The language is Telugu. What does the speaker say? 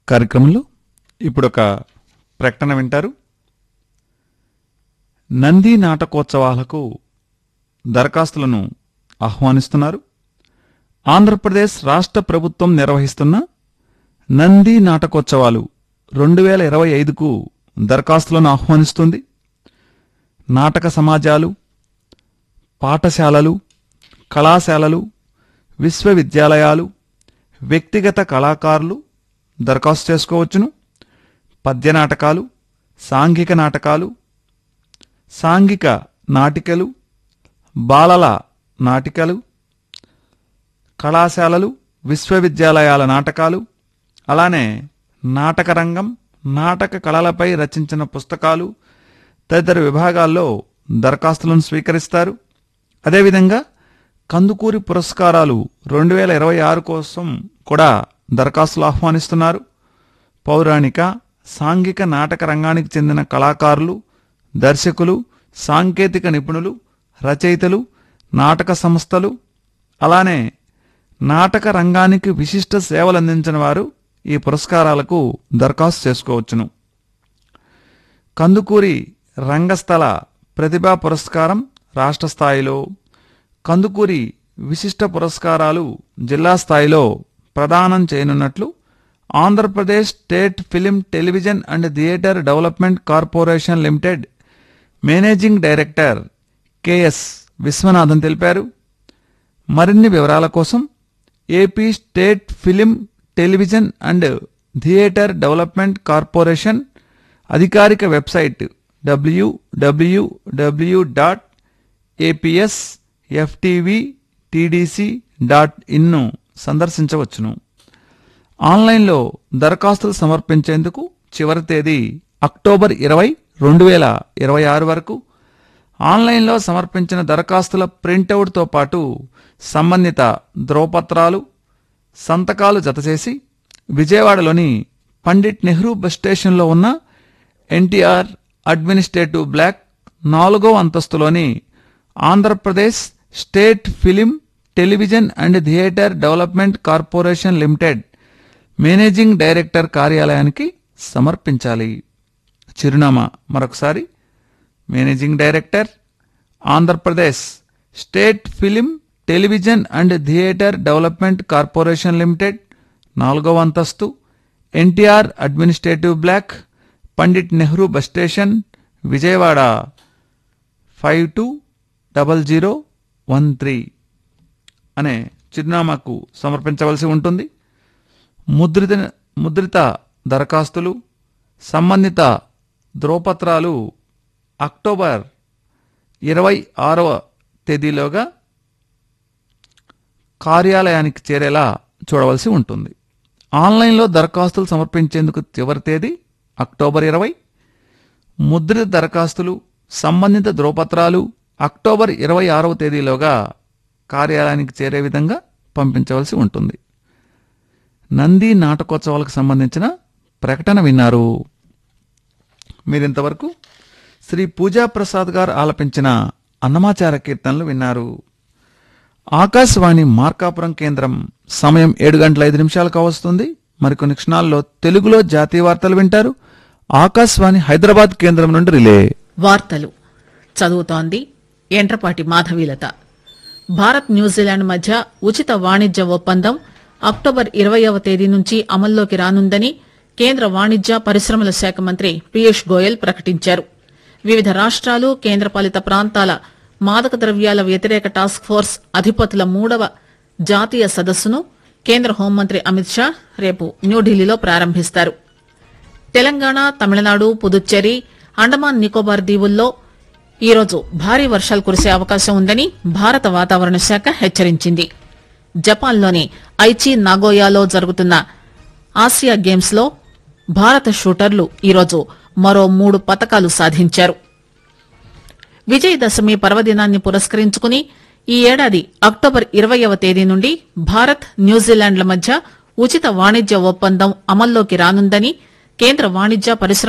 కార్యక్రమంలో ఇప్పుడు ఒక ప్రకటన వింటారు నంది నాటకోత్సవాలకు దరఖాస్తులను ఆహ్వానిస్తున్నారు ఆంధ్రప్రదేశ్ రాష్ట్ర ప్రభుత్వం నిర్వహిస్తున్న నంది నాటకోత్సవాలు రెండు వేల ఇరవై ఐదుకు దరఖాస్తులను ఆహ్వానిస్తుంది నాటక సమాజాలు పాఠశాలలు కళాశాలలు విశ్వవిద్యాలయాలు వ్యక్తిగత కళాకారులు దరఖాస్తు చేసుకోవచ్చును పద్య నాటకాలు సాంఘిక నాటకాలు సాంఘిక నాటికలు బాలల నాటికలు కళాశాలలు విశ్వవిద్యాలయాల నాటకాలు అలానే నాటక రంగం నాటక కళలపై రచించిన పుస్తకాలు తదితర విభాగాల్లో దరఖాస్తులను స్వీకరిస్తారు అదేవిధంగా కందుకూరి పురస్కారాలు రెండు వేల ఇరవై ఆరు కోసం కూడా దరఖాస్తులు ఆహ్వానిస్తున్నారు పౌరాణిక సాంఘిక నాటక రంగానికి చెందిన కళాకారులు దర్శకులు సాంకేతిక నిపుణులు రచయితలు నాటక సంస్థలు అలానే నాటక రంగానికి విశిష్ట సేవలు అందించిన వారు ఈ పురస్కారాలకు దరఖాస్తు చేసుకోవచ్చును కందుకూరి రంగస్థల ప్రతిభా పురస్కారం రాష్ట్ర స్థాయిలో కందుకూరి విశిష్ట పురస్కారాలు జిల్లా స్థాయిలో ప్రదానం చేయనున్నట్లు Andhra Pradesh state film television and theatre development corporation limited managing director K S Viswanathan తెలిపారు మరిన్ని వివరాల కోసం AP state film television and theatre development corporation అధికారిక website WWW dot APS FTV TDC dot ఇన్ను సందర్శించవచ్చును ఆన్లైన్లో దరఖాస్తులు సమర్పించేందుకు చివరి తేదీ అక్టోబర్ ఇరవై రెండు వేల ఇరవై ఆరు వరకు ఆన్లైన్లో సమర్పించిన దరఖాస్తుల ప్రింటౌట్తో పాటు సంబంధిత ధ్రువపత్రాలు సంతకాలు జతచేసి విజయవాడలోని పండిట్ నెహ్రూ బస్ స్టేషన్లో ఉన్న ఎన్టీఆర్ అడ్మినిస్ట్రేటివ్ బ్లాక్ నాలుగో అంతస్తులోని Andhra Pradesh state film television and theatre development corporation limited managing director కార్యాలయానికి సమర్పించాలి చిరునామా మరొకసారి managing director Andhra Pradesh state film television and theatre development corporation limited నాలుగవ అంతస్తు NTR administrative block Pandit Nehru bus station Vijayawada five two double zero one three అనే చిరునామాకు సమర్పించవలసి ఉంటుంది ముద్రిత ముద్రిత దరఖాస్తులు సంబంధిత ధ్రువపత్రాలు అక్టోబర్ ఇరవై ఆరవ తేదీలోగా కార్యాలయానికి చేరేలా చూడవలసి ఉంటుంది ఆన్లైన్లో దరఖాస్తులు సమర్పించేందుకు చివరి తేదీ అక్టోబర్ ఇరవై ముద్రిత దరఖాస్తులు సంబంధిత ధ్రువపత్రాలు అక్టోబర్ ఇరవై ఆరవ తేదీలోగా కార్యాలయానికి చేరే విధంగా పంపించవలసి ఉంటుంది నంది నాటకోత్సవాలకు సంబంధించిన ప్రకటన విన్నారు మీరింతవరకు శ్రీ పూజా ప్రసాద్ గారు ఆలపించిన అన్నమాచార కీర్తనలు విన్నారు ఆకాశవాణి మార్కాపురం కేంద్రం సమయం ఏడు గంటల ఐదు నిమిషాలకు వస్తుంది మరికొన్ని క్షణాల్లో తెలుగులో జాతీయ వార్తలు వింటారు ఆకాశవాణి హైదరాబాద్ కేంద్రం నుండి రిలే వార్తలు చదువుతోంది ఎంట్రపాటి మాధవీలత భారత్ న్యూజిలాండ్ మధ్య ఉచిత వాణిజ్య ఒప్పందం అక్టోబర్ ఇరవయవ తేదీ నుంచి అమల్లోకి రానుందని కేంద్ర వాణిజ్య పరిశ్రమల శాఖ మంత్రి పీయూష్ గోయల్ ప్రకటించారు వివిధ రాష్ట్రాలు కేంద్రపాలిత ప్రాంతాల మాదక ద్రవ్యాల వ్యతిరేక టాస్క్ ఫోర్స్ అధిపతుల మూడవ జాతీయ సదస్సును కేంద్ర హోంమంత్రి అమిత్ షా రేపు న్యూఢిల్లీలో ప్రారంభిస్తారు తెలంగాణ తమిళనాడు పుదుచ్చేరి అండమాన్ నికోబార్ దీవుల్లో ఈరోజు భారీ వర్షాలు కురిసే అవకాశం ఉందని భారత వాతావరణ శాఖ హెచ్చరించింది జపాన్లోని ఐచి నాగోయాలో జరుగుతున్న ఆసియా గేమ్స్ లో భారత షూటర్లు ఈరోజు మరో మూడు పతకాలు సాధించారు విజయదశమి పర్వదినాన్ని పురస్కరించుకుని ఈ ఏడాది అక్టోబర్ ఇరవయవ తేదీ నుండి భారత్ న్యూజిలాండ్ల మధ్య ఉచిత వాణిజ్య ఒప్పందం అమల్లోకి రానుందని కేంద్ర వాణిజ్య పరిశ్రమ